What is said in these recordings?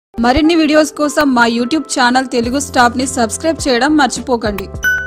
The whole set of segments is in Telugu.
మరిన్ని వీడియోస్ కోసం మా యూట్యూబ్ ఛానల్ తెలుగు స్టాప్ ని సబ్స్క్రైబ్ చేయడం మర్చిపోకండి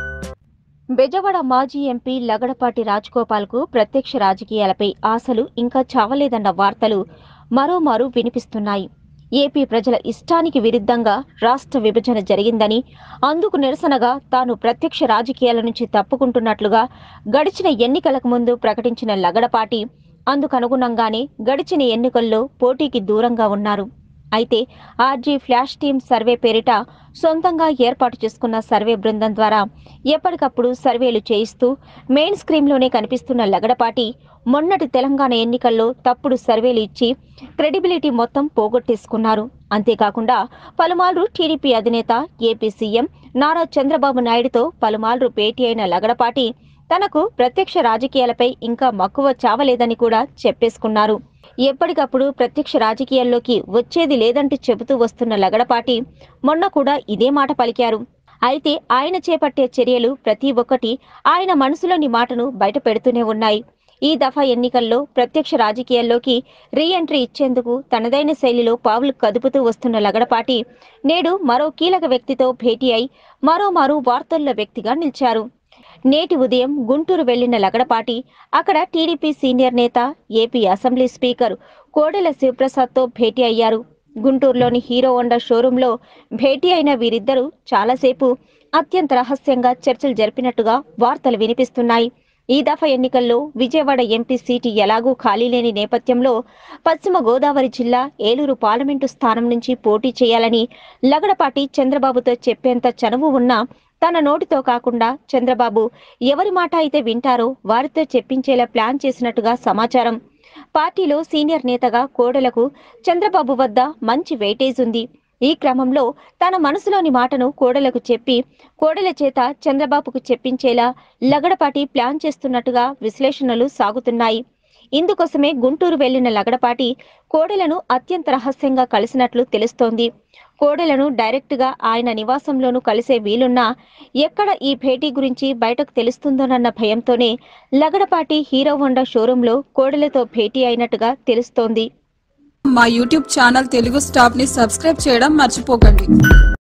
బెజవాడ మాజీ ఎంపీ లగడపాటి రాజగోపాల్ కు ప్రత్యక్ష రాజకీయాలపై ఆశలు ఇంకా చావలేదన్న వార్తలు మరోమారు వినిపిస్తున్నాయి ఏపీ ప్రజల ఇష్టానికి విరుద్ధంగా రాష్ట్ర విభజన జరిగిందని అందుకు నిరసనగా తాను ప్రత్యక్ష రాజకీయాల నుంచి తప్పుకుంటున్నట్లుగా గడిచిన ఎన్నికలకు ముందు ప్రకటించిన లగడపాటి అందుకనుగుణంగానే గడిచిన ఎన్నికల్లో పోటీకి దూరంగా ఉన్నారు అయితే ఆర్జీ ఫ్లాష్ టీమ్ సర్వే పేరిట సొంతంగా ఏర్పాటు చేసుకున్న సర్వే బృందం ద్వారా ఎప్పటికప్పుడు సర్వేలు చేయిస్తూ మెయిన్ స్క్రీన్లోనే కనిపిస్తున్న లగడపాటి మొన్నటి తెలంగాణ ఎన్నికల్లో తప్పుడు సర్వేలు ఇచ్చి క్రెడిబిలిటీ మొత్తం పోగొట్టేసుకున్నారు అంతేకాకుండా పలుమార్లు టీడీపీ అధినేత ఏపీ సీఎం నారా చంద్రబాబు నాయుడుతో పలుమార్లు భేటీ అయిన లగడపాటి తనకు ప్రత్యక్ష రాజకీయాలపై ఇంకా మక్కువ చావలేదని కూడా చెప్పేసుకున్నారు ఎప్పటికప్పుడు ప్రత్యక్ష రాజకీయాల్లోకి వచ్చేది లేదంటూ చెబుతూ వస్తున్న లగడపాటి మొన్న కూడా ఇదే మాట పలికారు అయితే ఆయన చేపట్టే చర్యలు ప్రతి ఒక్కటి ఆయన మనసులోని మాటను బయట పెడుతూనే ఉన్నాయి ఈ దఫా ఎన్నికల్లో ప్రత్యక్ష రాజకీయాల్లోకి రీ ఎంట్రీ ఇచ్చేందుకు తనదైన శైలిలో పావులు కదుపుతూ వస్తున్న లగడపాటి నేడు మరో కీలక వ్యక్తితో భేటీ అయి మరోమారు వార్తల్లో వ్యక్తిగా నిలిచారు నేటి ఉదయం గుంటూరు వెళ్లిన లగడపాటి అక్కడ టీడీపీ సీనియర్ నేత ఏపీ అసెంబ్లీ స్పీకర్ కోడెల శివప్రసాద్తో భేటీ అయ్యారు గుంటూరులోని హీరో హోండా షోరూంలో భేటీ అయిన వీరిద్దరూ చాలాసేపు అత్యంత రహస్యంగా చర్చలు జరిపినట్టుగా వార్తలు వినిపిస్తున్నాయి ఈ దఫా ఎన్నికల్లో విజయవాడ ఎంపీ సీటు ఎలాగూ ఖాళీ లేని నేపథ్యంలో పశ్చిమ గోదావరి జిల్లా ఏలూరు పార్లమెంటు స్థానం నుంచి పోటీ చేయాలని లగడపాటి చంద్రబాబుతో చెప్పేంత చనువు ఉన్నా తన నోటితో కాకుండా చంద్రబాబు ఎవరి మాట అయితే వింటారో వారితో చెప్పించేలా ప్లాన్ చేసినట్టుగా సమాచారం పార్టీలో సీనియర్ నేతగా కోడెలకు చంద్రబాబు వద్ద మంచి వెయిటేజ్ ఉంది ఈ క్రమంలో తన మనసులోని మాటను కోడలకు చెప్పి కోడెల చేత చంద్రబాబుకు చెప్పించేలా లగడపాటి ప్లాన్ చేస్తున్నట్టుగా విశ్లేషణలు సాగుతున్నాయి ఇందుకోసమే గుంటూరు వెళ్లిన లగడపాటి కోడెలను అత్యంత రహస్యంగా కలిసినట్లు తెలుస్తోంది కోడెలను డైరెక్ట్గా ఆయన నివాసంలోనూ కలిసే వీలున్నా ఎక్కడ ఈ భేటీ గురించి బయటకు తెలుస్తుందోనన్న భయంతోనే లగడపాటి హీరో హోండా షోరూంలో కోడెలతో భేటీ అయినట్టుగా తెలుస్తోంది మా యూట్యూబ్ ఛానల్ తెలుగు స్టాప్ ని సబ్స్క్రైబ్ చేయడం మర్చిపోకండి